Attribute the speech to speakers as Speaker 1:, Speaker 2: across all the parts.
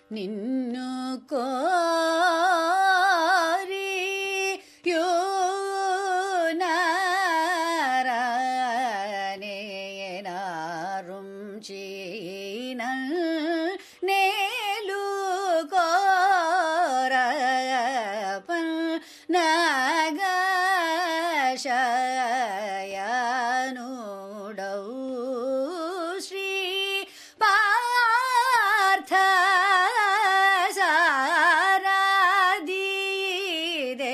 Speaker 1: നിന്നു കോരി യൂനരനേനാറും ചീനൽ നേലു കോരപ്പൻ നഗശയനുടൗ ശ്രീ പാർത്ഥ സാരാധീതേ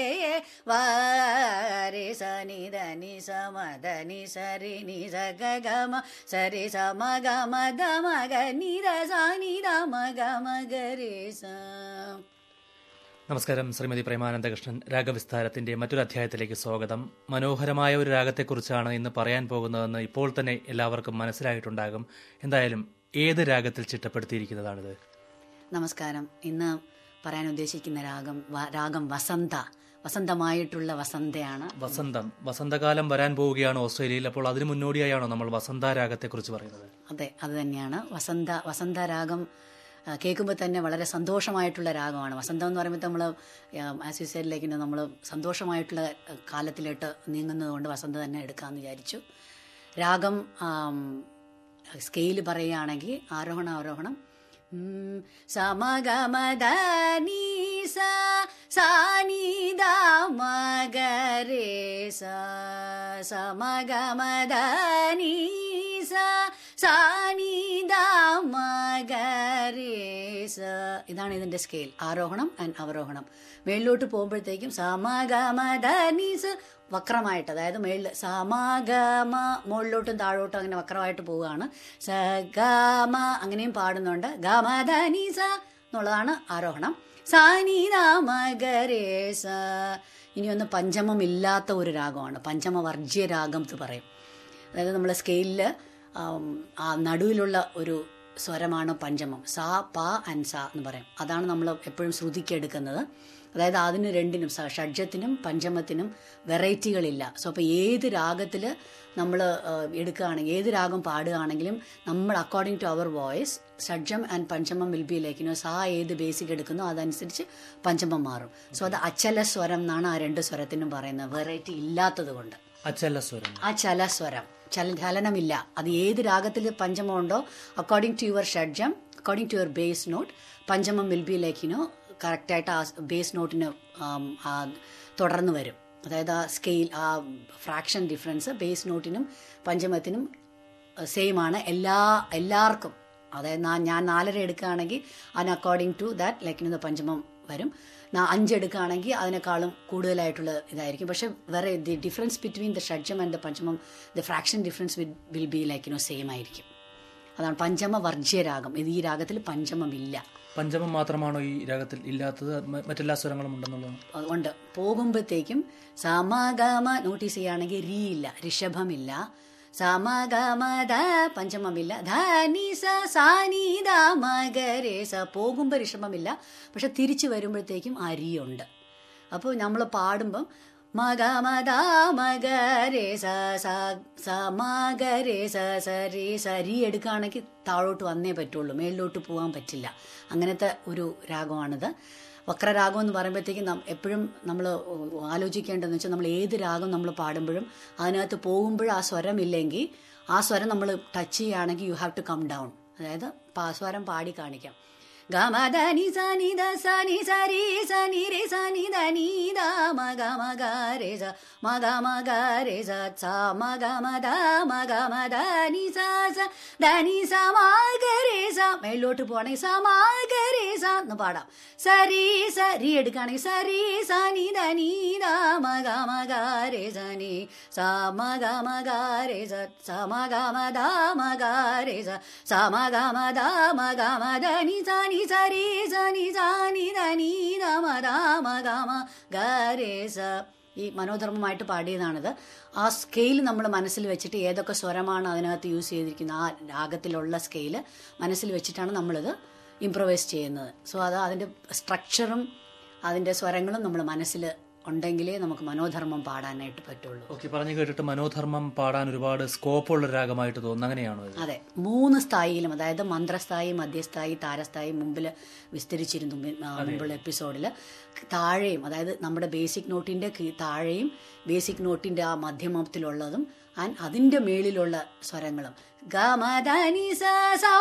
Speaker 1: വാരി സനി ധനി സമധനി സരി നി സഗമ സരി സമ ഗമ ധമ ഗ നിര സനി ധമ ഗമ ഗരി സ
Speaker 2: നമസ്കാരം ശ്രീമതി പ്രേമാനന്ദകൃഷ്ണൻ രാഗവിസ്താരത്തിന്റെ മറ്റൊരു അധ്യായത്തിലേക്ക് സ്വാഗതം മനോഹരമായ ഒരു രാഗത്തെക്കുറിച്ചാണ് ഇന്ന് പറയാൻ പോകുന്നതെന്ന് ഇപ്പോൾ തന്നെ എല്ലാവർക്കും മനസ്സിലായിട്ടുണ്ടാകും എന്തായാലും ഏത് രാഗത്തിൽ ചിട്ടപ്പെടുത്തിയിരിക്കുന്നതാണിത്
Speaker 1: നമസ്കാരം ഇന്ന് പറയാൻ ഉദ്ദേശിക്കുന്ന രാഗം വ- രാഗം വസന്ത വസന്തമായിട്ടുള്ള വസന്തയാണ്
Speaker 2: വസന്തം വസന്തകാലം വരാൻ പോവുകയാണ് ഓസ്ട്രേലിയയിൽ അപ്പോൾ അതിനു മുന്നോടിയായാണോ നമ്മൾ വസന്ത രാഗത്തെക്കുറിച്ച് പറയുന്നത്
Speaker 1: അതെ അത് തന്നെയാണ് വസന്ത വസന്ത രാഗം കേൾക്കുമ്പോൾ തന്നെ വളരെ സന്തോഷമായിട്ടുള്ള രാഗമാണ് വസന്തം എന്ന് പറയുമ്പോൾ നമ്മൾ ആസ്യൂസൈഡിലേക്ക് നമ്മൾ സന്തോഷമായിട്ടുള്ള ആ, കാലത്തിലോട്ട് നീങ്ങുന്നത് വസന്ത തന്നെ എടുക്കാമെന്ന് വിചാരിച്ചു രാഗം സ്കെയിൽ പറയുകയാണെങ്കിൽ ആരോഹണം ആരോഹണം ഉം, സമഗമദനി സ സാനിദാമഗരേ സ സമഗമദനി സ സാനിദാമഗരേ സ ഇതാണ് ഇതിന്റെ സ്കെയിൽ ആരോഹണം ആൻഡ് അവരോഹണം മേളിലോട്ട് പോകുമ്പോഴത്തേക്കും സമഗമദനി സ വക്രമായിട്ട് അതായത് മേളിൽ സമാഗമ മുകളിലോട്ടും താഴോട്ടും അങ്ങനെ വക്രമായിട്ട് പോവുകയാണ് സ ഗമ അങ്ങനെയും പാടുന്നുണ്ട് ഗമധനി സ എന്നുള്ളതാണ് ആരോഹണം സാനിരാമഗരേ സ ഇനി ഒന്ന് പഞ്ചമം ഇല്ലാത്ത ഒരു രാഗമാണ് പഞ്ചമവർജ്യ രാഗം എന്ന് പറയും അതായത് നമ്മൾ സ്കെയിലിൽ ആ നടുവിലുള്ള ഒരു സ്വരമാണ് പഞ്ചമം സാ പ ആൻഡ് സാ എന്ന് പറയും അതാണ് നമ്മൾ എപ്പോഴും ശ്രുതിക്ക് എടുക്കുന്നത് അതായത് അതിന് രണ്ടിനും സ- ഷഡ്ജത്തിനും പഞ്ചമത്തിനും വെറൈറ്റികളില്ല സോ അപ്പോൾ ഏത് രാഗത്തിൽ നമ്മൾ എടുക്കുകയാണെങ്കിൽ ഏത് രാഗം പാടുകയാണെങ്കിലും നമ്മൾ according to our voice shadjam and panchamam will be ലൈക്കിനോ സാ ഏത് ബേസിക് എടുക്കുന്നോ അതനുസരിച്ച് പഞ്ചമം മാറും സോ അത് അച്ചല സ്വരം എന്നാണ് ആ രണ്ട് സ്വരത്തിനും പറയുന്നത് വെറൈറ്റി ഇല്ലാത്തത് കൊണ്ട്
Speaker 2: അച്ചല്ല സ്വരം
Speaker 1: ആ ചലസ്വരം ചല ചലനമില്ല അത് ഏത് രാഗത്തിൽ പഞ്ചമം ഉണ്ടോ according to your shadjam according to your base note panchamam will be ലൈക്കിനോ കറക്റ്റായിട്ട് ആ ബേസ് നോട്ടിന് ആം, ആ തുടർന്ന് വരും അതായത് ആ സ്കെയിൽ ആ ഫ്രാക്ഷൻ ഡിഫറൻസ് ബേസ് നോട്ടിനും പഞ്ചമത്തിനും സെയിം ആണ് എല്ലാ എല്ലാവർക്കും അതായത് നാ- ഞാൻ നാലര എടുക്കുകയാണെങ്കിൽ അതിന് അക്കോർഡിംഗ് ടു ദാറ്റ് ലൈക്കിന് പഞ്ചമം വരും നാ- അഞ്ച് എടുക്കുകയാണെങ്കിൽ അതിനേക്കാളും കൂടുതലായിട്ടുള്ള ഇതായിരിക്കും പക്ഷെ വേറെ the difference between the shadjam and the panchamam the fraction difference will be ലൈക്കിനോ സെയിം ആയിരിക്കും അതാണ് പഞ്ചമ വർജ്യ രാഗം ഇത് ഈ രാഗത്തിൽ പഞ്ചമമില്ല
Speaker 2: പഞ്ചമം മാത്രമാണോ ഈ രാഗത്തിൽ ഇല്ലാത്തത് മ- മറ്റെല്ലാ സ്വരങ്ങളും ഉണ്ടെന്നുള്ളത്
Speaker 1: അതുകൊണ്ട് പോകുമ്പോഴത്തേക്കും സമഗമ നോട്ടീസ് ചെയ്യുകയാണെങ്കിൽ രീ ഇല്ല ഋഷഭമില്ല സമഗമത പഞ്ചമമില്ല ധനി സ സാനി ദ മകരേ സ പോകുമ്പോൾ ഋഷഭമില്ല പക്ഷെ തിരിച്ചു വരുമ്പോഴത്തേക്കും ആ രീ ഉണ്ട് അപ്പോൾ നമ്മൾ പാടുമ്പം മഗമദ മകരേ സ സ സ മകരേ സ സരി സരി എടുക്കുകയാണെങ്കിൽ താഴോട്ട് വന്നേ പറ്റുള്ളൂ മേളിലോട്ട് പോകാൻ പറ്റില്ല അങ്ങനത്തെ ഒരു രാഗമാണിത് വക്രരാഗം എന്ന് പറയുമ്പോഴത്തേക്കും നം- എപ്പോഴും നമ്മൾ ആലോചിക്കേണ്ടതെന്ന് വെച്ചാൽ നമ്മൾ ഏത് രാഗം നമ്മൾ പാടുമ്പോഴും അതിനകത്ത് പോകുമ്പോൾ ആ സ്വരം ഇല്ലെങ്കിൽ ആ സ്വരം നമ്മൾ ടച്ച് ചെയ്യുകയാണെങ്കിൽ you have to come down അതായത് പാ- സ്വരം പാടി കാണിക്കാം ഗമദനി സനി ദ സനി സരി സനി രെ സനി ധനി ദ മഗ മഗ രെ സ മഗ മഗ രെ സ സ മഗ മദ മഗ മദ നി സ സ ധനി സ മഗ രെ സ മേലോട്ട് പോവാണെങ്കിൽ സ മഗ രെ സ എന്ന് പാടാം സരി സരി എടുക്കുകയാണെങ്കിൽ സരി സനി ധനി ദ മഗ മഗ രെ സനി സ മഗ മഗ രെ സ സ മഗ മദ മഗ രെ സ സ മഗ മദ മഗ മദ നി സ നി സരി സ നി സ നി ധ നി ധ മ ധ മ ഗ മ ഗ രേ സ ഈ മനോധർമ്മമായിട്ട് പാടിയതാണിത് ആ സ്കെയിൽ നമ്മൾ മനസ്സിൽ വെച്ചിട്ട് ഏതൊക്കെ സ്വരമാണ് അതിനകത്ത് യൂസ് ചെയ്തിരിക്കുന്നത് ആ രാഗത്തിലുള്ള സ്കെയിൽ മനസ്സിൽ വെച്ചിട്ടാണ് നമ്മളിത് ഇംപ്രവൈസ് ചെയ്യുന്നത് സോ അത് അതിൻ്റെ സ്ട്രക്ചറും അതിൻ്റെ സ്വരങ്ങളും നമ്മൾ മനസ്സിൽ ഉണ്ടെങ്കിലേ നമുക്ക് മനോധർമ്മം പാടാനായിട്ട് പറ്റുള്ളൂ
Speaker 2: ഓക്കെ പറഞ്ഞു കേട്ടിട്ട് മനോധർമ്മം പാടാൻ ഒരുപാട് സ്കോപ്പുള്ള ഒരു രാഗമായിട്ട് തോന്നുന്നു അങ്ങനെയാണോ ഇത്
Speaker 1: അതെ മൂന്ന് സ്ഥായിയിലും അതായത് മന്ത്രസ്ഥായി മധ്യസ്ഥായി താരസ്ഥായി മുമ്പിൽ വിസ്തരിച്ചിരുന്നു മി- ആ, മുമ്പുള്ള എപ്പിസോഡിൽ താഴെയും അതായത് നമ്മുടെ ബേസിക് നോട്ടിന്റെ കീ- താഴെയും ബേസിക് നോട്ടിന്റെ ആ മധ്യമത്തിലുള്ളതും ആൻഡ് അതിന്റെ മേളിലുള്ള സ്വരങ്ങളും ഗമദനി സ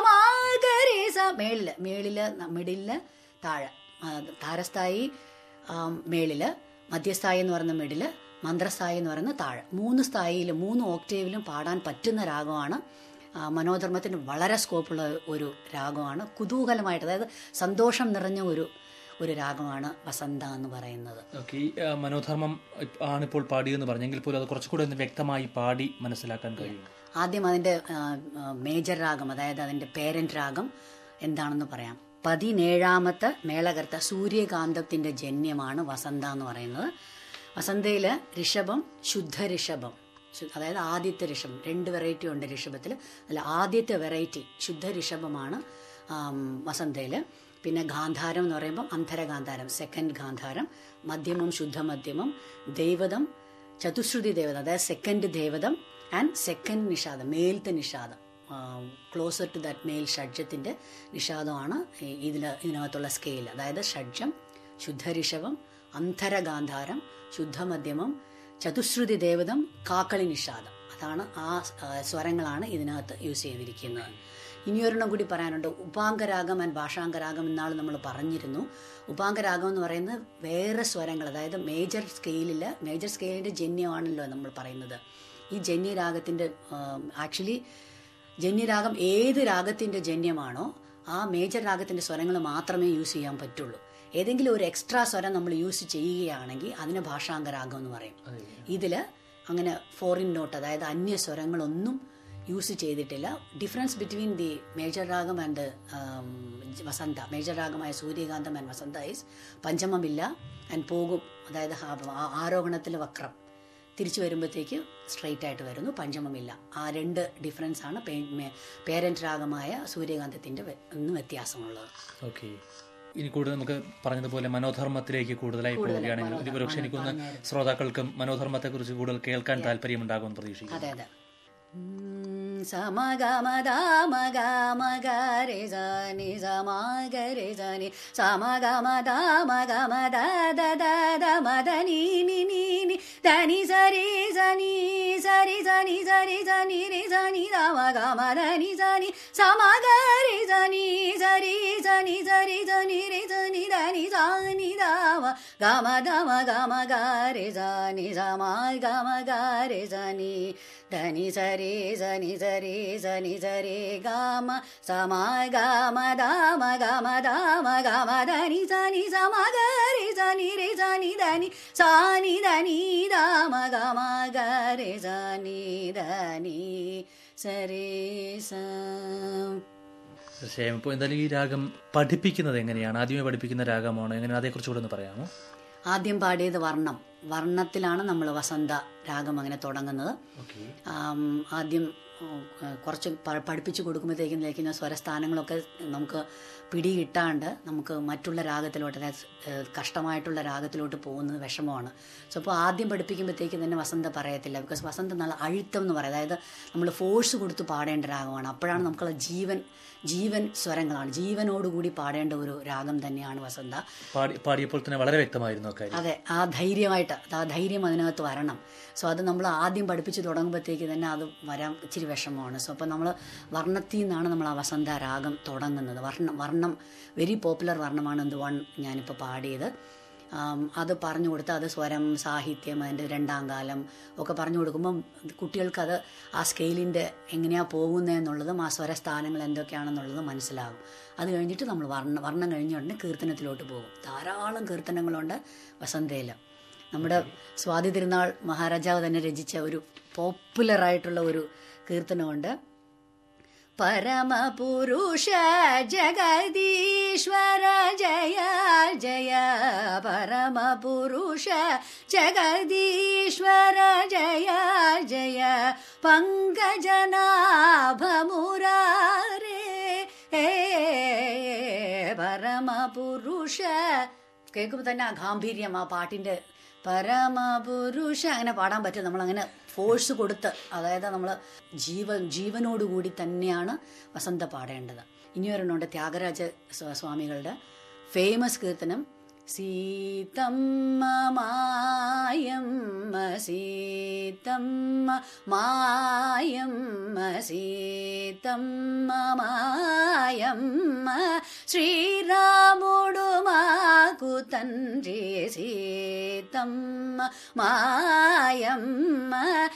Speaker 1: സമാഗരി സ മേളില് മേളില് ന- മിഡില് താഴെ ആ, താരസ്ഥായി ആ, മേളില് മധ്യസ്ഥായി എന്ന് പറയുന്ന മിഡില് മന്ത്രസ്ഥായി എന്ന് പറയുന്ന താഴെ മൂന്ന് സ്ഥായിയിലും മൂന്ന് ഓക്ടേവിലും പാടാൻ പറ്റുന്ന രാഗമാണ് ആ, മനോധർമ്മത്തിന് വളരെ സ്കോപ്പുള്ള ഒരു രാഗമാണ് കുതൂഹലമായിട്ട് അതായത് സന്തോഷം നിറഞ്ഞ ഒരു ഒരു രാഗമാണ് വസന്ത എന്ന് പറയുന്നത്
Speaker 2: ഓക്കെ ഈ ആ, മനോധർമ്മം ഇപ്പ- ആണിപ്പോൾ പാടിയെന്ന് പറഞ്ഞെങ്കിൽ പോലും അത് കുറച്ചുകൂടെ ഒന്ന് വ്യക്തമായി പാടി മനസ്സിലാക്കാൻ കഴിയും
Speaker 1: ആദ്യം അതിന്റെ ആ, ആ, മേജർ രാഗം അതായത് അതിന്റെ പേരന്റ് രാഗം എന്താണെന്ന് പറയാം പതിനേഴാമത്തെ മേളകർത്ത സൂര്യകാന്തത്തിന്റെ ജന്യമാണ് വസന്ത എന്ന് പറയുന്നത് വസന്തയില് ഋഷഭം ശുദ്ധ ഋഷഭം ശു- അതായത് ആദ്യത്തെ ഋഷഭം രണ്ട് വെറൈറ്റി ഉണ്ട് ഋഷഭത്തിൽ അല്ല ആദ്യത്തെ വെറൈറ്റി ശുദ്ധ ഋഷഭമാണ് ആം, വസന്തയില് പിന്നെ ഗാന്ധാരം എന്ന് പറയുമ്പോൾ അന്തരഗാന്ധാരം സെക്കൻഡ് ഗാന്ധാരം മധ്യമം ശുദ്ധമധ്യമം ദൈവതം ചതുശ്രുതി ദേവത അതായത് സെക്കൻഡ് ദേവതം ആൻഡ് സെക്കൻഡ് നിഷാദം മേൽത്തെ നിഷാദം ക്ലോസർ ടു ദാറ്റ് മേൽ ഷഡ്ജത്തിന്റെ നിഷാദമാണ് ഈ- ഇതില് ഇതിനകത്തുള്ള സ്കെയിൽ അതായത് ഷഡ്ജം ശുദ്ധരിഷഭം അന്തരഗാന്ധാരം ശുദ്ധമധ്യമം ചതുശ്രുതി ദേവതം കാക്കളി നിഷാദം അതാണ് ആ ആ, സ്വരങ്ങളാണ് ഇതിനകത്ത് യൂസ് ചെയ്തിരിക്കുന്നത് ഇനിയൊരെണ്ണം കൂടി പറയാനുണ്ട് ഉപാംഗരാഗം ആൻഡ് ഭാഷാംഗരാഗം എന്നാൾ നമ്മൾ പറഞ്ഞിരുന്നു ഉപാംഗരാഗം എന്ന് പറയുന്നത് വേറെ സ്വരങ്ങൾ അതായത് മേജർ സ്കെയിലിൽ മേജർ സ്കെയിലിന്റെ ജന്യമാണല്ലോ നമ്മൾ പറയുന്നത് ഈ ജന്യരാഗത്തിന്റെ ആക്ച്വലി ജന്യരാഗം ഏത് രാഗത്തിന്റെ ജന്യമാണോ ആ മേജർ രാഗത്തിന്റെ സ്വരങ്ങൾ മാത്രമേ യൂസ് ചെയ്യാൻ പറ്റുള്ളൂ ഏതെങ്കിലും ഒരു എക്സ്ട്രാ സ്വരം നമ്മൾ യൂസ് ചെയ്യുകയാണെങ്കിൽ അതിന് ഭാഷാംഗരാഗം എന്ന് പറയും ഇതില് അങ്ങനെ ഫോറിൻ നോട്ട് അതായത് അന്യ സ്വരങ്ങളൊന്നും യൂസ് ചെയ്തിട്ടില്ല ഡിഫറൻസ് ബിറ്റ്വീൻ ദി മേജർ രാഗം ആൻഡ് വസന്ത മേജർ രാഗമായ സൂര്യകാന്തം ആൻഡ് വസന്ത ഈസ് പഞ്ചമമില്ല ആൻഡ് പോകും അതായത് ആരോഹണത്തിൽ വക്രം തിരിച്ചു വരുമ്പോഴത്തേക്ക് സ്ട്രെയിറ്റ് ആയിട്ട് വരുന്നു പഞ്ചമമില്ല ആ രണ്ട് ഡിഫറൻസ് ആണ് പേരന്റ് രാഗമായ സൂര്യകാന്തത്തിന്റെ വെ- ഒന്ന് വ്യത്യാസമുള്ളത്
Speaker 2: ഓക്കെ ഇനി കൂടുതൽ നമുക്ക് പറഞ്ഞതുപോലെ മനോധർമ്മത്തിലേക്ക് കൂടുതലായി പോവുകയാണെങ്കിൽ ഒരു പക്ഷെ എനിക്കൊന്ന് ശ്രോതാക്കൾക്കും മനോധർമ്മത്തെ കുറിച്ച് കൂടുതൽ കേൾക്കാൻ താല്പര്യമുണ്ടാകുമെന്ന് പ്രതീക്ഷിക്കുന്നു
Speaker 1: അതെ അതെ സമഗമദാമഗമഗരെ സനി സമഗരെ സനി സമഗമദാമഗമദ മദനി നി നി നി ധനി സരി സനി സരി സനി സരി സനി രി സനി രാമഗമദനി സനി സമഗരി സനി സരി സനി സരി സനി രി സനി ധനി സനി രാമ ഗമ ഗമ ഗമ ഗരെ സനി സമ ഗമ ഗരെ സനി ധനി സരി സനി സരി സനി സരി ഗമ സമ ഗമ ദാമ ഗമ ദാമ ഗമ ധനി സനി സമ ഗരി സനി രി സനി ധനി സാനി ധനി ദാമ ഗമ ഗരെ സനി ധനി സരി സ
Speaker 2: തീർച്ചയായും ഇപ്പോൾ എന്തായാലും ഈ രാഗം പഠിപ്പിക്കുന്നത് എങ്ങനെയാണ് ആദ്യമേ പഠിപ്പിക്കുന്ന രാഗമാണോ എങ്ങനെ അതേക്കുറിച്ച് കൂടെ ഒന്ന് പറയാമോ
Speaker 1: ആദ്യം പാടിയത് വർണ്ണം വർണ്ണത്തിലാണ് നമ്മൾ വസന്ത രാഗം അങ്ങനെ തുടങ്ങുന്നത്
Speaker 2: ഓക്കെ
Speaker 1: ആം, ആദ്യം ഉം, കുറച്ച് പ- പഠിപ്പിച്ചു കൊടുക്കുമ്പോഴത്തേക്കും ലയിക്കുന്ന സ്വരസ്ഥാനങ്ങളൊക്കെ നമുക്ക് പിടികിട്ടാണ്ട് നമുക്ക് മറ്റുള്ള രാഗത്തിലോട്ട് അതായത് ഏഹ്, കഷ്ടമായിട്ടുള്ള രാഗത്തിലോട്ട് പോകുന്നത് വിഷമമാണ് സോ അപ്പോൾ ആദ്യം പഠിപ്പിക്കുമ്പോഴത്തേക്കും തന്നെ വസന്ത പറയത്തില്ല ബിക്കോസ് വസന്ത നല്ല അഴുത്തം എന്ന് പറയും അതായത് നമ്മൾ ഫോഴ്സ് കൊടുത്ത് പാടേണ്ട രാഗമാണ് അപ്പോഴാണ് നമുക്കുള്ള ജീവൻ ജീവൻ സ്വരങ്ങളാണ് ജീവനോടുകൂടി പാടേണ്ട ഒരു രാഗം തന്നെയാണ് വസന്ത
Speaker 2: പാടി പാടിയപ്പോൾ തന്നെ വളരെ വ്യക്തമായിരുന്നു അക്കാര്യം
Speaker 1: അതെ ആ ധൈര്യമായിട്ട് ആ ധൈര്യം അതിനകത്ത് വരണം സോ അത് നമ്മൾ ആദ്യം പഠിപ്പിച്ച് തുടങ്ങുമ്പോഴത്തേക്ക് തന്നെ അത് വരാൻ ഇച്ചിരി വിഷമമാണ് സോ അപ്പോൾ നമ്മൾ വർണ്ണത്തിൽ നിന്നാണ് നമ്മൾ ആ വസന്ത രാഗം തുടങ്ങുന്നത് വർണ്ണം വർണ്ണം വെരി പോപ്പുലർ വർണ്ണമാണ് എന്ത് വൺ ഞാനിപ്പോൾ പാടിയത് ആം, അത് പറഞ്ഞു കൊടുത്ത് അത് സ്വരം സാഹിത്യം അതിൻ്റെ രണ്ടാം കാലം ഒക്കെ പറഞ്ഞു കൊടുക്കുമ്പം കുട്ടികൾക്കത് ആ സ്കെയിലിൻ്റെ എങ്ങനെയാണ് പോകുന്നതെന്നുള്ളതും ആ സ്വരസ്ഥാനങ്ങൾ എന്തൊക്കെയാണെന്നുള്ളതും മനസ്സിലാകും അത് കഴിഞ്ഞിട്ട് നമ്മൾ വർണ്ണ വർണ്ണം കഴിഞ്ഞ ഉടനെ കീർത്തനത്തിലോട്ട് പോകും ധാരാളം കീർത്തനങ്ങളുണ്ട് വസന്തയിൽ നമ്മുടെ സ്വാതി തിരുനാൾ മഹാരാജാവ് തന്നെ രചിച്ച ഒരു പോപ്പുലറായിട്ടുള്ള ഒരു കീർത്തനമുണ്ട് പരമപുരുഷ ജഗദീശ്വര ജയ ജയ പരമപുരുഷ ജഗദീശ്വര ജയ ജയ പങ്കജനാഭമുരാരേ ഏ പരമപുരുഷ കേൾക്കുമ്പോൾ തന്നെ ആ ഗാംഭീര്യം ആ പാട്ടിന്റെ പരമപുരുഷ അങ്ങനെ പാടാൻ പറ്റും നമ്മളങ്ങനെ ഫോഴ്സ് കൊടുത്ത് അതായത് നമ്മൾ ജീവൻ ജീവനോടുകൂടി തന്നെയാണ് വസന്ത പാടേണ്ടത് ഇനിയൊരെണ്ണമുണ്ട് ത്യാഗരാജ സ്വ- സ്വാമികളുടെ ഫേമസ് കീർത്തനം സീതമ്മ മായമ്മ സീതമ്മ മായമ്മ സീതമ്മ മായമ്മ శ్రీరాముడు మాకు తండ్రి సీతమ్మ మాయమ్మ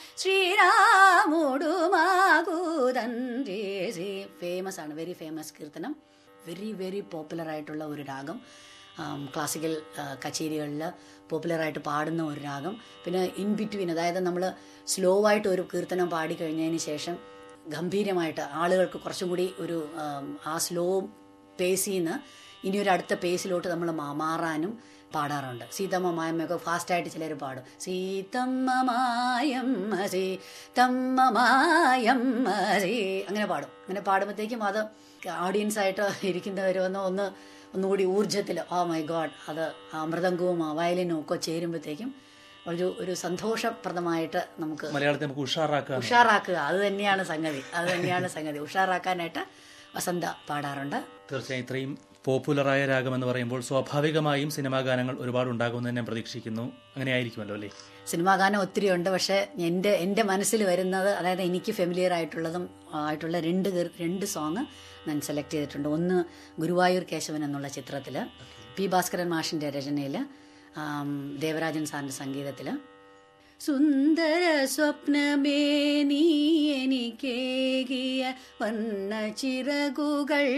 Speaker 1: శ్రీరాముడు మాకు తండ్రి ഫേമസ് ആണ് വെരി ഫേമസ് കീർത്തനം വെരി വെരി പോപ്പുലർ ആയിട്ടുള്ള ഒരു രാഗം ആം, ക്ലാസിക്കൽ ആ, കച്ചേരികളിൽ പോപ്പുലറായിട്ട് പാടുന്ന ഒരു രാഗം പിന്നെ ഇൻ ബിറ്റ്വീൻ അതായത് നമ്മൾ സ്ലോ ആയിട്ട് ഒരു കീർത്തനം പാടിക്കഴിഞ്ഞതിന് ശേഷം ഗംഭീരമായിട്ട് ആളുകൾക്ക് കുറച്ചും കൂടി ഒരു ആം, ആ സ്ലോ പേസിൽ നിന്ന് ഇനി ഒരു അടുത്ത പേസിലോട്ട് നമ്മൾ മാറാനും പാടാറുണ്ട് സീതമ്മ മായമ്മയൊക്കെ ഫാസ്റ്റായിട്ട് ചിലർ പാടും സീതമ്മ മായമ്മ സീതമ്മ മായമ്മ സീ അങ്ങനെ പാടും അങ്ങനെ പാടുമ്പോഴത്തേക്കും അത് ഓഡിയൻസ് ആയിട്ട് ഇരിക്കുന്നവരൊന്ന് ഒന്ന് ഒന്നുകൂടി ഊർജത്തിൽ ഓ മൈ ഗോഡ് അത് ആ മൃദംഗവും ആ വയലിനും ഒക്കെ ചേരുമ്പോഴത്തേക്കും ഒരു ഒരു സന്തോഷപ്രദമായിട്ട് നമുക്ക്
Speaker 2: മലയാളത്തെ നമുക്ക് ഉഷാറാക്കുക
Speaker 1: ഉഷാറാക്കുക അത് തന്നെയാണ് സംഗതി അത് തന്നെയാണ് സംഗതി ഉഷാറാക്കാനായിട്ട് വസന്ത പാടാറുണ്ട്
Speaker 2: തീർച്ചയായും ഇത്രയും പോപ്പുലറായ രാഗം എന്ന് പറയുമ്പോൾ സ്വാഭാവികമായും സിനിമാ ഗാനങ്ങൾ ഒരുപാട് ഉണ്ടാകുമെന്ന് ഞാൻ പ്രതീക്ഷിക്കുന്നു അങ്ങനെ ആയിരിക്കുമല്ലോ അല്ലേ
Speaker 1: സിനിമാ ഗാനം ഒത്തിരി ഉണ്ട് പക്ഷേ എൻ്റെ എൻ്റെ മനസ്സിൽ വരുന്നത് അതായത് എനിക്ക് ഫെമിലിയർ ആയിട്ടുള്ളതും ആയിട്ടുള്ള രണ്ട് കീർ- രണ്ട് സോങ് ഞാൻ സെലക്ട് ചെയ്തിട്ടുണ്ട് ഒന്ന് ഗുരുവായൂർ കേശവൻ എന്നുള്ള ചിത്രത്തിൽ പി ഭാസ്കരൻ മാഷിൻ്റെ രചനയിൽ ദേവരാജൻ സാറിൻ്റെ സംഗീതത്തിൽ സുന്ദര സ്വപ്നമേ നീ എനിക്കേകിയ വന്ന ചിറകുകൾ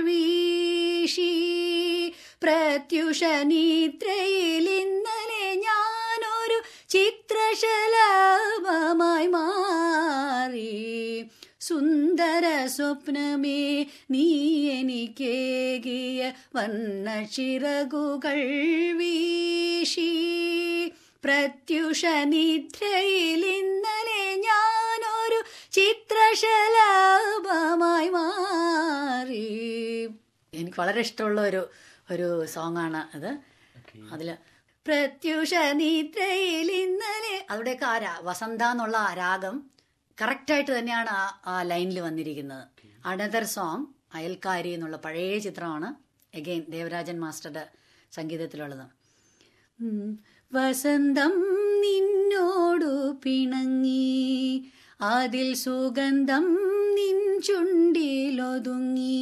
Speaker 1: വീശി പ്രത്യുഷ നിദ്രയിൽ ഇന്നലെ ഞാനൊരു ചിത്രശലഭമായി മാറി സുന്ദര സ്വപ്നമേ നീ എനിക്കേകിയ വന്ന ചിറകുകൾ വീശി പ്രത്യുഷ നിദ്രയിൽ ഇന്നലെ ഞാനൊരു ചിത്രശലഭമായി മാറി എനിക്ക് വളരെ ഇഷ്ടമുള്ള ഒരു ഒരു സോങ് ആണ് അത് അതില് പ്രത്യുഷ നിദ്രയിൽ ഇന്നലെ അവിടെയൊക്കെ ആ രാ- വസന്ത എന്നുള്ള ആ രാഗം കറക്റ്റായിട്ട് തന്നെയാണ് ആ ആ ലൈനിൽ വന്നിരിക്കുന്നത് അനദർ സോങ് അയൽക്കാരി എന്നുള്ള പഴയ ചിത്രമാണ് എഗെയിൻ ദേവരാജൻ മാസ്റ്ററുടെ സംഗീതത്തിലുള്ളത് ഉം. വസന്തം നിന്നോടു പിണങ്ങി അതിൽ സുഗന്ധം നിൻ ചുണ്ടിലൊതുങ്ങി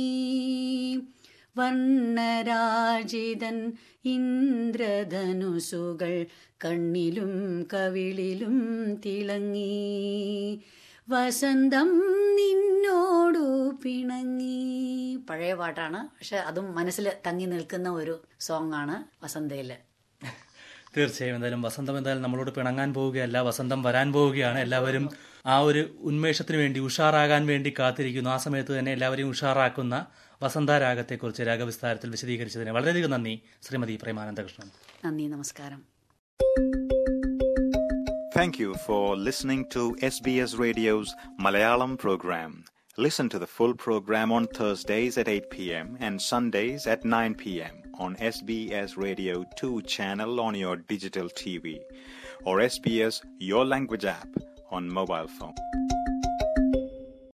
Speaker 1: വർണ്ണരാജിതൻ ഇന്ദ്രധനുസുകൾ കണ്ണിലും കവിളിലും തിളങ്ങി വസന്തം നിന്നോടു പിണങ്ങി പഴയ പാട്ടാണ് പക്ഷെ അതും മനസ്സിൽ തങ്ങി നിൽക്കുന്ന ഒരു സോങ് ആണ് വസന്തയില്
Speaker 2: തീർച്ചയായും എന്തായാലും വസന്തം എന്തായാലും നമ്മളോട് പിണങ്ങാൻ പോവുകയല്ല വസന്തം വരാൻ പോവുകയാണ് എല്ലാവരും ആ ഒരു ഉന്മേഷത്തിന് വേണ്ടി ഉഷാറാകാൻ വേണ്ടി കാത്തിരിക്കുന്നു ആ സമയത്ത് തന്നെ എല്ലാവരെയും ഉഷാറാക്കുന്ന വസന്ത രാഗത്തെക്കുറിച്ച് രാഗവിസ്താരത്തിൽ വിശദീകരിച്ചതിന് വളരെയധികം നന്ദി ശ്രീമതി പ്രേമാനന്ദകൃഷ്ണൻ
Speaker 1: നന്ദി നമസ്കാരം
Speaker 3: Thank you for listening to SBS Radio's Malayalam program. Listen to the full program on Thursdays at 8 p.m. and Sundays at 9 p.m. on SBS Radio 2 channel on your digital TV or SBS Your Language app on mobile phone.